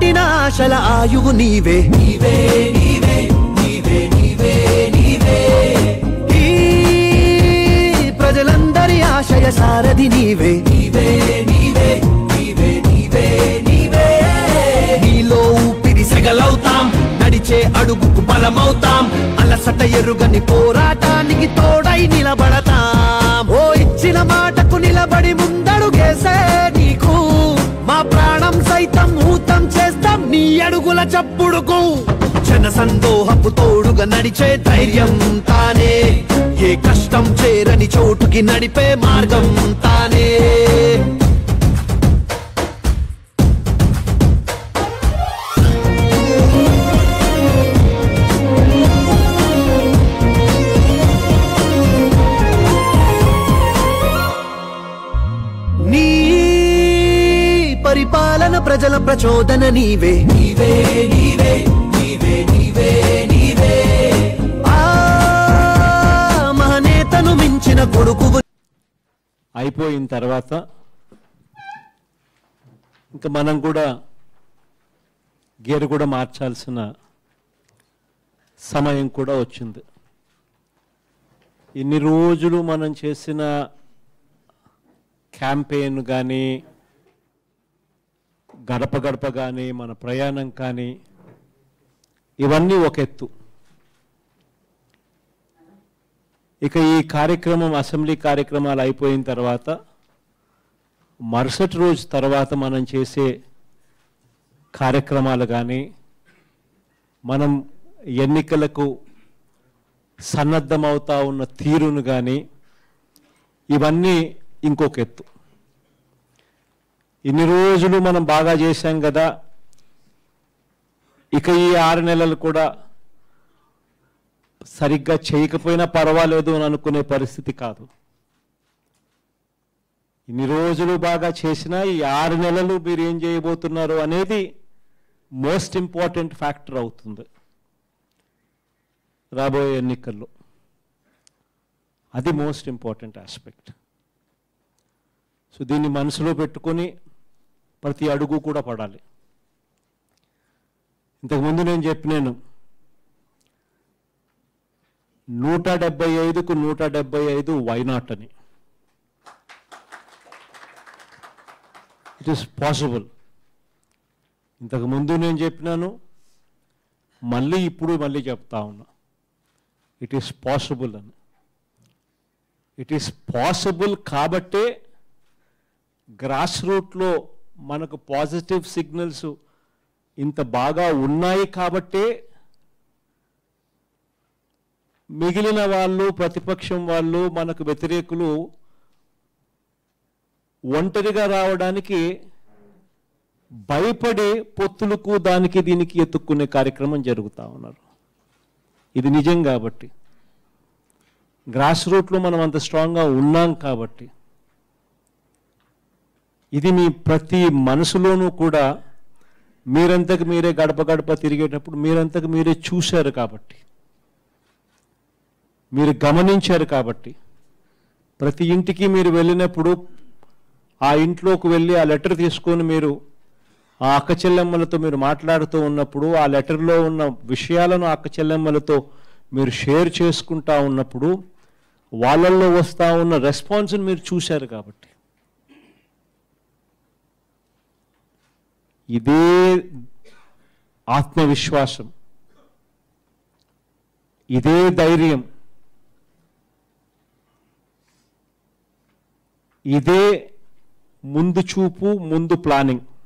నిండిన ఆశల ఆయువు నీవే నీవే నీవే నీవే నీవే నీవే ఈ ప్రజలందరి ఆశయ సారథి నీవే నీవే నీవే నీవే నీవే నీవే నీలో ఊపిరి సెగలవుతాం నడిచే అడుగుకు బలమవుతాం అలసట ఎరుగని పోరాటానికి తోడై నిలబడతాం ఓ ఇచ్చిన మాటకు నిలబడి ముందడుగేసే నీకు మా ప్రాణం సైతం ఊతం చేస్తాం నీ అడుగుల చప్పుడుకు జన సందోహపు తోడుగా నడిచే ధైర్యం తానే ఏ కష్టం చేరని చోటుకి నడిపే మార్గం తానే నీ పరిపాలన ప్రజల ప్రచోదన నీవే నీవే నీవే నీవే నీవే నీవే ఆ మహనేతను మించిన కొడుకు అయిపోయిన తర్వాత ఇంకా మనం కూడా గేరు కూడా మార్చాల్సిన సమయం కూడా వచ్చింది ఇన్ని రోజులు మనం చేసిన క్యాంపెయిన్ కానీ గడప గడప కానీ మన ప్రయాణం కానీ ఇవన్నీ ఒక ఎత్తు ఇక ఈ కార్యక్రమం అసెంబ్లీ కార్యక్రమాలు అయిపోయిన తర్వాత మరుసటి రోజు తర్వాత మనం చేసే కార్యక్రమాలు కానీ మనం ఎన్నికలకు సన్నద్ధమవుతా ఉన్న తీరును కానీ ఇవన్నీ ఇంకొక ఎత్తు ఇన్ని రోజులు మనం బాగా చేశాం కదా ఇక ఈ ఆరు నెలలు కూడా సరిగ్గా చేయకపోయినా పర్వాలేదు అని అనుకునే పరిస్థితి కాదు ఇన్ని రోజులు బాగా చేసినా ఈ ఆరు నెలలు మీరు ఏం చేయబోతున్నారు అనేది మోస్ట్ ఇంపార్టెంట్ ఫ్యాక్టర్ అవుతుంది రాబోయే ఎన్నికల్లో అది మోస్ట్ ఇంపార్టెంట్ ఆస్పెక్ట్ సో దీన్ని మనసులో పెట్టుకొని ప్రతి అడుగు కూడా పడాలి ఇంతకుముందు నేను చెప్పినాను నూట డెబ్బై ఐదుకు నూట డెబ్బై ఐదు వైనాట్ అని ఇట్ ఈస్ పాసిబుల్ ఇంతకు ముందు నేను చెప్పినాను మళ్ళీ ఇప్పుడు మళ్ళీ చెప్తా ఉన్నా ఇట్ ఈస్ పాసిబుల్ అని ఇట్ ఈస్ పాసిబుల్ కాబట్టే గ్రాస్ రూట్లో మనకు పాజిటివ్ సిగ్నల్స్ ఇంత బాగా ఉన్నాయి కాబట్టే మిగిలిన వాళ్ళు ప్రతిపక్షం వాళ్ళు మనకు వ్యతిరేకులు ఒంటరిగా రావడానికి భయపడి పొత్తులకు దానికి దీనికి ఎత్తుక్కునే కార్యక్రమం జరుగుతూ ఉన్నారు ఇది నిజం కాబట్టి గ్రాస్ రూట్లో మనం అంత స్ట్రాంగ్గా ఉన్నాం కాబట్టి ఇది మీ ప్రతి మనసులోనూ కూడా మీరంతకు మీరే గడప గడప తిరిగేటప్పుడు మీరంతకు మీరే చూశారు కాబట్టి మీరు గమనించారు కాబట్టి ప్రతి ఇంటికి మీరు వెళ్ళినప్పుడు ఆ ఇంట్లోకి వెళ్ళి ఆ లెటర్ తీసుకొని మీరు ఆ అక్క చెల్లెమ్మలతో మీరు మాట్లాడుతూ ఉన్నప్పుడు ఆ లెటర్లో ఉన్న విషయాలను ఆ అక్క చెల్లెమ్మలతో మీరు షేర్ చేసుకుంటా ఉన్నప్పుడు వాళ్ళల్లో వస్తూ ఉన్న రెస్పాన్స్ని మీరు చూశారు కాబట్టి ఇదే ఆత్మవిశ్వాసం ఇదే ధైర్యం ఇదే ముందు చూపు ముందు ప్లానింగ్